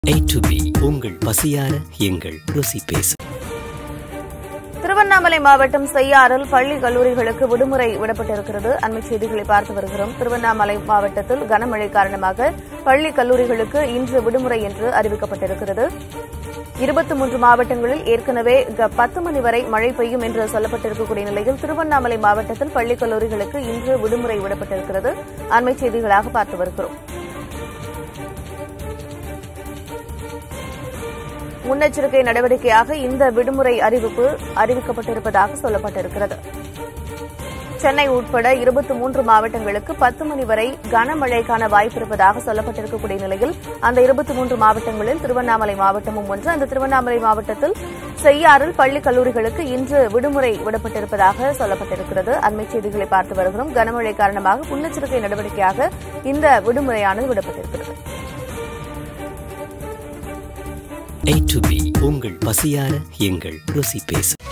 A to B உங்கள் பசியார எங்கள் ருசி பேச திருவண்ணாமலை மாவட்டம் செய்யாறில் பள்ளி கல்லூரிகளுக்கு விடுமுறை விடப்பட்டிருக்கிறது அண்மை செய்திகளை பார்த்து வருகிறோம் திருவண்ணாமலை மாவட்டத்தில் கனமழை காரணமாக பள்ளி கல்லூரிகளுக்கு இன்று விடுமுறை என்று அறிவிக்கப்பட்டிருக்கிறது இருபத்தி மூன்று மாவட்டங்களில் ஏற்கனவே க- பத்து மணி வரை மழை பெய்யும் என்று சொல்லப்பட்டிருக்கக்கூடிய நிலையில் திருவண்ணாமலை மாவட்டத்தில் பள்ளி கல்லூரிகளுக்கு இன்று விடுமுறை விடப்பட்டிருக்கிறது அண்மை செய்திகளாக பார்த்து வருகிறோம் முன்னெச்சரிக்கை நடவடிக்கையாக இந்த விடுமுறை அறிவிப்பு அறிவிக்கப்பட்டிருப்பதாக சொல்லப்பட்டிருக்கிறது சென்னை உட்பட இருபத்தி மூன்று மாவட்டங்களுக்கு பத்து மணி வரை கனமழைக்கான வாய்ப்பு இருப்பதாக சொல்லப்பட்டிருக்கக்கூடிய நிலையில் அந்த இருபத்தி மூன்று மாவட்டங்களில் திருவண்ணாமலை மாவட்டமும் ஒன்று அந்த திருவண்ணாமலை மாவட்டத்தில் செய்யாறில் பள்ளி கல்லூரிகளுக்கு இன்று விடுமுறை விடப்பட்டிருப்பதாக சொல்லப்பட்டிருக்கிறது அண்மை செய்திகளை பார்த்து வருகிறோம் கனமழை காரணமாக முன்னெச்சரிக்கை நடவடிக்கையாக இந்த விடுமுறையானது விடப்பட்டிருக்கிறது A to B உங்கள் பசியார எங்கள் ருசி பேச